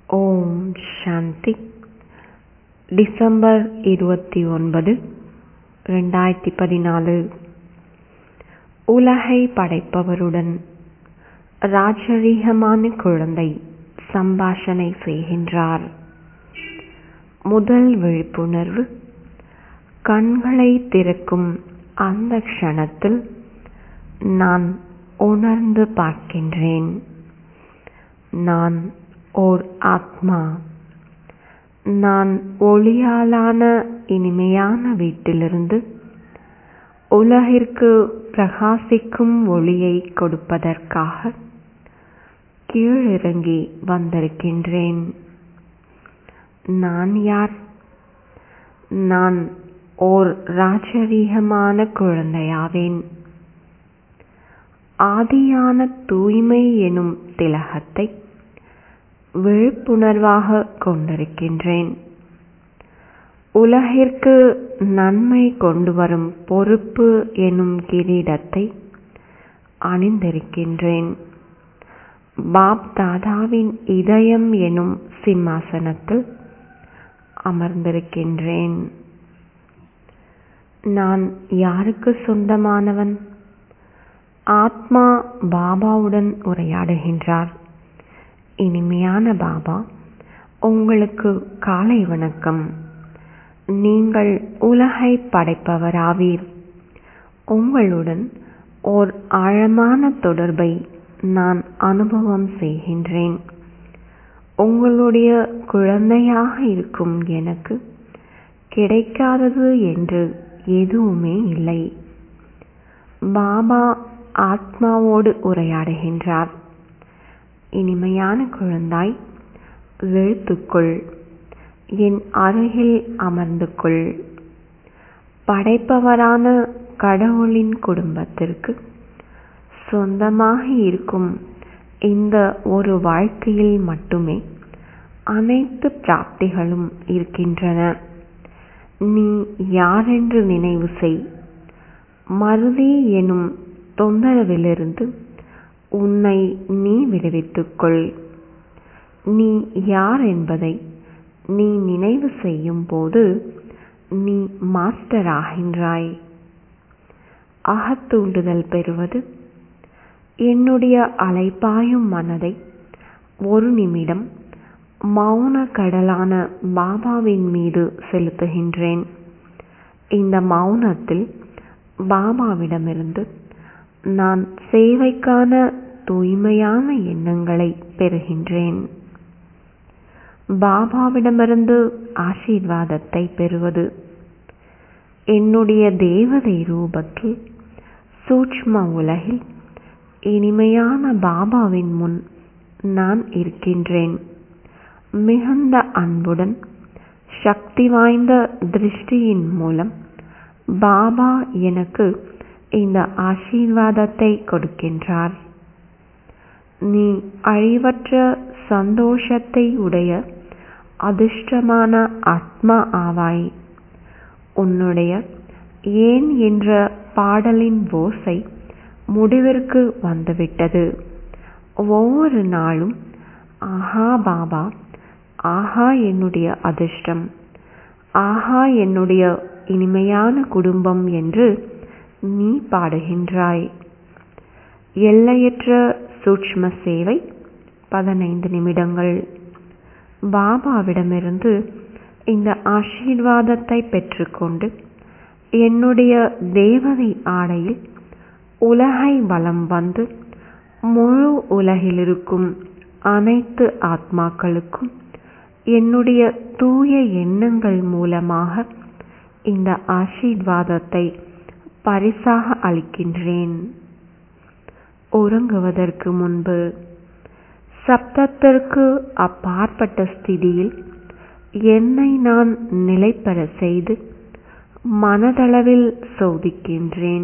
ஓம் சாந்தி December இருபத்தி ஒன்பது ரெண்டாயிரத்தி பதினாலு உலகை படைப்பவருடன் ராஜரீகமான குழந்தை சம்பாஷணை செய்கின்றார் முதல் விழிப்புணர்வு கண்களை திறக்கும் அந்த க்ஷணத்தில் நான் உணர்ந்து பார்க்கின்றேன் நான் ஓர் ஆத்மா நான் ஒளியாலான இனிமையான வீட்டிலிருந்து உலகிற்கு பிரகாசிக்கும் ஒளியை கொடுப்பதற்காக கீழிறங்கி வந்திருக்கின்றேன் நான் யார் நான் ஓர் ராஜரீகமான குழந்தையாவேன் ஆதியான தூய்மை எனும் திலகத்தை விழிப்புணர்வாக கொண்டிருக்கின்றேன் உலகிற்கு நன்மை கொண்டு வரும் பொறுப்பு எனும் கிரீடத்தை அணிந்திருக்கின்றேன் பாப் தாதாவின் இதயம் எனும் சிம்மாசனத்தில் அமர்ந்திருக்கின்றேன் நான் யாருக்கு சொந்தமானவன் ஆத்மா பாபாவுடன் உரையாடுகின்றார் இனிமையான பாபா உங்களுக்கு காலை வணக்கம் நீங்கள் உலகை படைப்பவராவீர் உங்களுடன் ஓர் ஆழமான தொடர்பை நான் அனுபவம் செய்கின்றேன் உங்களுடைய குழந்தையாக இருக்கும் எனக்கு கிடைக்காதது என்று எதுவுமே இல்லை பாபா ஆத்மாவோடு உரையாடுகின்றார் இனிமையான குழந்தாய் விழுத்துக்குள் என் அருகில் அமர்ந்து கொள் படைப்பவரான கடவுளின் குடும்பத்திற்கு சொந்தமாக இருக்கும் இந்த ஒரு வாழ்க்கையில் மட்டுமே அனைத்து பிராப்திகளும் இருக்கின்றன நீ யாரென்று நினைவு செய் மருதி எனும் தொந்தரவிலிருந்து உன்னை நீ விடுவித்துக்கொள் நீ யார் என்பதை நீ நினைவு செய்யும் போது நீ மாஸ்டர் ஆகின்றாய் அகத்தூண்டுதல் பெறுவது என்னுடைய அலைப்பாயும் மனதை ஒரு நிமிடம் மௌன கடலான பாபாவின் மீது செலுத்துகின்றேன் இந்த மௌனத்தில் பாபாவிடமிருந்து நான் சேவைக்கான தூய்மையான எண்ணங்களை பெறுகின்றேன் பாபாவிடமிருந்து ஆசீர்வாதத்தை பெறுவது என்னுடைய தேவதை ரூபத்தில் சூட்ச்ம உலகில் இனிமையான பாபாவின் முன் நான் இருக்கின்றேன் மிகுந்த அன்புடன் சக்தி வாய்ந்த திருஷ்டியின் மூலம் பாபா எனக்கு இந்த ஆசீர்வாதத்தை கொடுக்கின்றார் நீ அழிவற்ற சந்தோஷத்தை உடைய அதிர்ஷ்டமான ஆத்மா ஆவாய் உன்னுடைய ஏன் என்ற பாடலின் ஓசை முடிவிற்கு வந்துவிட்டது ஒவ்வொரு நாளும் ஆஹா பாபா ஆஹா என்னுடைய அதிர்ஷ்டம் ஆஹா என்னுடைய இனிமையான குடும்பம் என்று நீ பாடுகின்றாய் எல்லையற்ற சூட்ச்ம சேவை பதினைந்து நிமிடங்கள் பாபாவிடமிருந்து இந்த ஆசீர்வாதத்தை பெற்றுக்கொண்டு என்னுடைய தேவதை ஆடையில் உலகை வலம் வந்து முழு உலகிலிருக்கும் அனைத்து ஆத்மாக்களுக்கும் என்னுடைய தூய எண்ணங்கள் மூலமாக இந்த ஆசீர்வாதத்தை பரிசாக அளிக்கின்றேன் உறங்குவதற்கு முன்பு சப்தத்திற்கு அப்பாற்பட்ட ஸ்திதியில் என்னை நான் நிலைப்பெற செய்து மனதளவில் சோதிக்கின்றேன்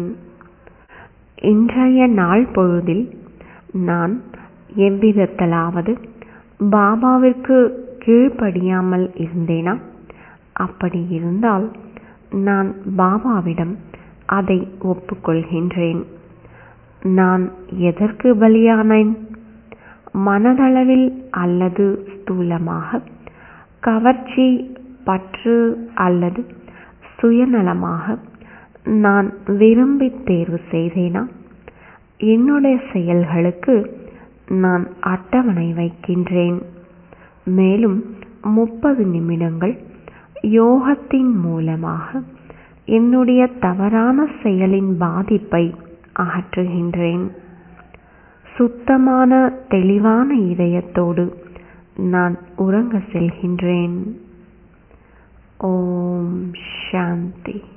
இன்றைய நாள் பொழுதில் நான் எவ்விதத்திலாவது பாபாவிற்கு கீழ்ப்படியாமல் இருந்தேனா அப்படி இருந்தால் நான் பாபாவிடம் அதை ஒப்புக்கொள்கின்றேன் நான் எதற்கு பலியானேன் மனதளவில் அல்லது ஸ்தூலமாக கவர்ச்சி பற்று அல்லது சுயநலமாக நான் விரும்பி தேர்வு செய்தேனா என்னுடைய செயல்களுக்கு நான் அட்டவணை வைக்கின்றேன் மேலும் முப்பது நிமிடங்கள் யோகத்தின் மூலமாக என்னுடைய தவறான செயலின் பாதிப்பை அகற்றுகின்றேன் சுத்தமான தெளிவான இதயத்தோடு நான் உறங்க செல்கின்றேன் ஓம் சாந்தி